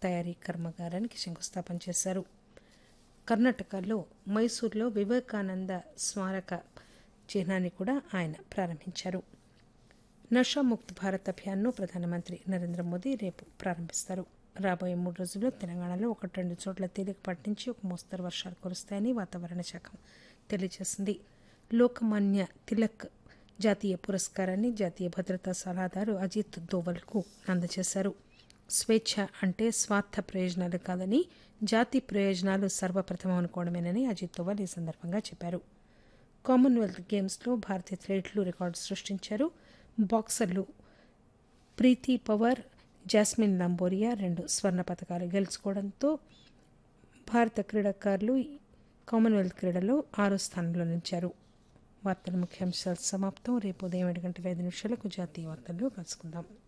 తయారీ కర్మాగారానికి శంకుస్థాపన చేశారు కర్ణాటకలో మైసూర్లో వివేకానంద స్మారక చిహ్నాన్ని కూడా ఆయన ప్రారంభించారు నషాముక్త్ భారత్ అభియాన్ను ప్రధానమంత్రి నరేంద్ర మోదీ రేపు ప్రారంభిస్తారు రాబోయే మూడు రోజుల్లో తెలంగాణలో ఒకటి రెండు చోట్ల తేలికపాటి నుంచి ఒక మోస్తరు వర్షాలు కురుస్తాయని వాతావరణ శాఖ తెలియజేసింది లోకమాన్య తిలక్ జాతీయ పురస్కారాన్ని జాతీయ భద్రతా సలహాదారు అజిత్ దోవల్కు అందజేశారు స్వేచ్ఛ అంటే స్వార్థ ప్రయోజనాలు కాదని జాతి ప్రయోజనాలు సర్వప్రథమం అనుకోవడమేనని అజిత్ దోవల్ ఈ సందర్భంగా చెప్పారు కామన్వెల్త్ గేమ్స్లో భారతీయ అథ్లెట్లు రికార్డు సృష్టించారు బాక్సర్లు ప్రీతి పవర్ జాస్మిన్ లంబోరియా రెండు స్వర్ణ పథకాలు గెలుచుకోవడంతో భారత క్రీడాకారులు కామన్వెల్త్ క్రీడలో ఆరో స్థానంలో నిలిచారు వార్తల ముఖ్యాంశాలు సమాప్తం రేపు ఉదయం ఏడు గంటల ఐదు నిమిషాలకు జాతీయ వార్తల్లో కలుసుకుందాం